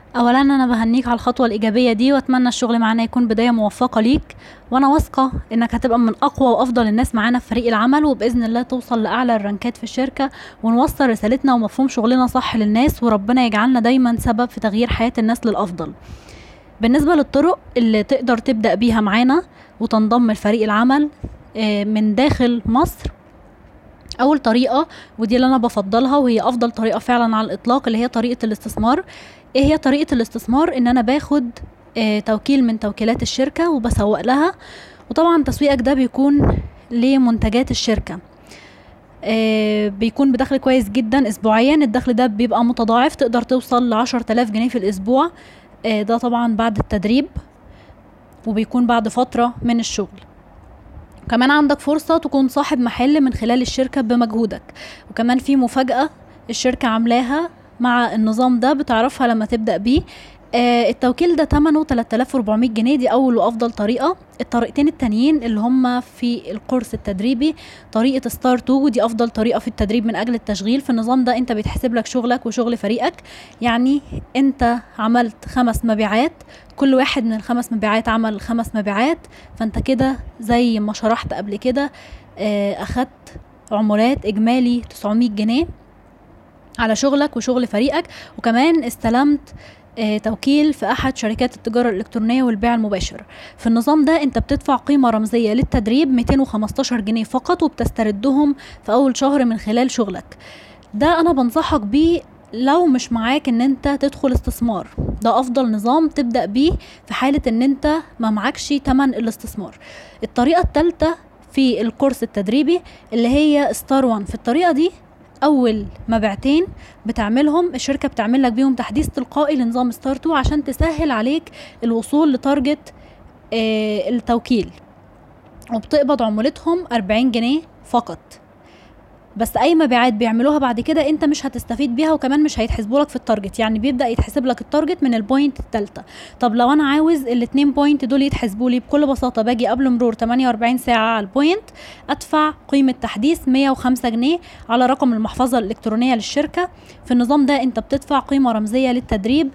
اولا انا بهنيك على الخطوه الايجابيه دي واتمنى الشغل معانا يكون بدايه موفقه ليك وانا واثقه انك هتبقى من اقوى وافضل الناس معانا في فريق العمل وباذن الله توصل لاعلى الرانكات في الشركه ونوصل رسالتنا ومفهوم شغلنا صح للناس وربنا يجعلنا دايما سبب في تغيير حياه الناس للافضل بالنسبه للطرق اللي تقدر تبدا بيها معانا وتنضم لفريق العمل آه، من داخل مصر اول طريقه ودي اللي انا بفضلها وهي افضل طريقه فعلا على الاطلاق اللي هي طريقه الاستثمار ايه هي طريقه الاستثمار ان انا باخد آه، توكيل من توكيلات الشركه وبسوق لها وطبعا تسويقك ده بيكون لمنتجات الشركه آه، بيكون بدخل كويس جدا اسبوعيا الدخل ده بيبقى متضاعف تقدر توصل لعشر تلاف جنيه في الاسبوع آه، ده طبعا بعد التدريب وبيكون بعد فترة من الشغل كمان عندك فرصة تكون صاحب محل من خلال الشركة بمجهودك وكمان في مفاجأة الشركة عاملاها مع النظام ده بتعرفها لما تبدأ بيه آه التوكيل ده تمنه 3400 جنيه دي اول وافضل طريقه الطريقتين التانيين اللي هما في الكورس التدريبي طريقه ستار 2 ودي افضل طريقه في التدريب من اجل التشغيل في النظام ده انت بيتحسب لك شغلك وشغل فريقك يعني انت عملت خمس مبيعات كل واحد من الخمس مبيعات عمل خمس مبيعات فانت كده زي ما شرحت قبل كده آه اخدت عمولات اجمالي 900 جنيه على شغلك وشغل فريقك وكمان استلمت آه، توكيل في احد شركات التجاره الالكترونيه والبيع المباشر في النظام ده انت بتدفع قيمه رمزيه للتدريب 215 جنيه فقط وبتستردهم في اول شهر من خلال شغلك ده انا بنصحك بيه لو مش معاك ان انت تدخل استثمار ده افضل نظام تبدا بيه في حاله ان انت ما معكش تمن الاستثمار الطريقه الثالثه في الكورس التدريبي اللي هي ستار وان في الطريقه دي اول مبيعتين بتعملهم الشركه بتعمل لك بيهم تحديث تلقائي لنظام ستار 2 عشان تسهل عليك الوصول لتارجت آه التوكيل وبتقبض عمولتهم 40 جنيه فقط بس اي مبيعات بيعملوها بعد كده انت مش هتستفيد بيها وكمان مش هيتحسبوا لك في التارجت يعني بيبدا يتحسب لك التارجت من البوينت الثالثه طب لو انا عاوز الاتنين بوينت دول يتحسبوا لي بكل بساطه باجي قبل مرور 48 ساعه على البوينت ادفع قيمه تحديث 105 جنيه على رقم المحفظه الالكترونيه للشركه في النظام ده انت بتدفع قيمه رمزيه للتدريب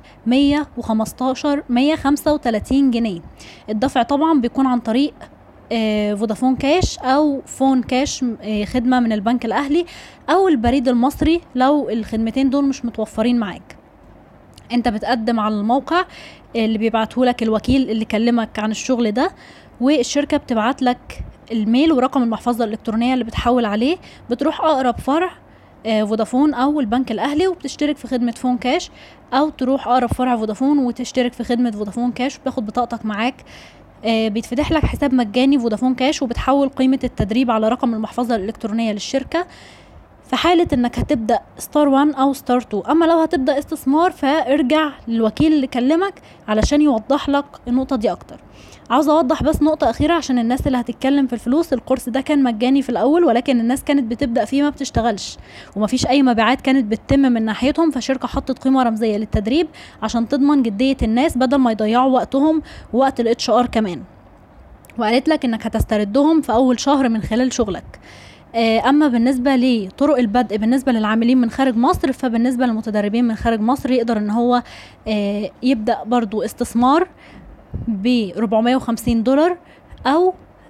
115 135 جنيه الدفع طبعا بيكون عن طريق آه، فودافون كاش او فون كاش آه، خدمه من البنك الاهلي او البريد المصري لو الخدمتين دول مش متوفرين معاك انت بتقدم على الموقع اللي بيبعته لك الوكيل اللي كلمك عن الشغل ده والشركه بتبعت لك الميل ورقم المحفظه الالكترونيه اللي بتحول عليه بتروح اقرب فرع آه، فودافون او البنك الاهلي وبتشترك في خدمه فون كاش او تروح اقرب فرع فودافون وتشترك في خدمه فودافون كاش وبتاخد بطاقتك معاك آه، بيتفتح لك حساب مجاني فودافون كاش وبتحول قيمة التدريب على رقم المحفظة الإلكترونية للشركة في حالة انك هتبدأ ستار 1 او ستار 2 اما لو هتبدأ استثمار فارجع للوكيل اللي كلمك علشان يوضح لك النقطة دي اكتر عاوزة اوضح بس نقطة اخيرة عشان الناس اللي هتتكلم في الفلوس الكورس ده كان مجاني في الاول ولكن الناس كانت بتبدأ فيه ما بتشتغلش ومفيش اي مبيعات كانت بتتم من ناحيتهم فالشركة حطت قيمة رمزية للتدريب عشان تضمن جدية الناس بدل ما يضيعوا وقتهم ووقت الاتش ار كمان وقالت لك انك هتستردهم في اول شهر من خلال شغلك آه، اما بالنسبه لطرق البدء بالنسبه للعاملين من خارج مصر فبالنسبه للمتدربين من خارج مصر يقدر ان هو آه، يبدا برضو استثمار ب 450 دولار او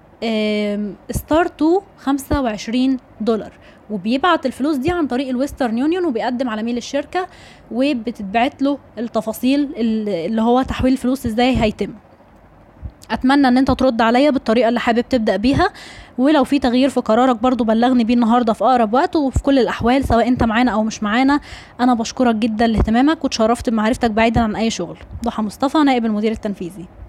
ستار تو 25 دولار وبيبعت الفلوس دي عن طريق الويسترن يونيون وبيقدم على ميل الشركه وبتتبعت له التفاصيل اللي هو تحويل الفلوس ازاي هيتم اتمنى ان انت ترد عليا بالطريقه اللي حابب تبدا بيها ولو في تغيير في قرارك برضو بلغني بيه النهارده في اقرب وقت وفي كل الاحوال سواء انت معانا او مش معانا انا بشكرك جدا لاهتمامك وتشرفت بمعرفتك بعيدا عن اي شغل ضحى مصطفى نائب المدير التنفيذي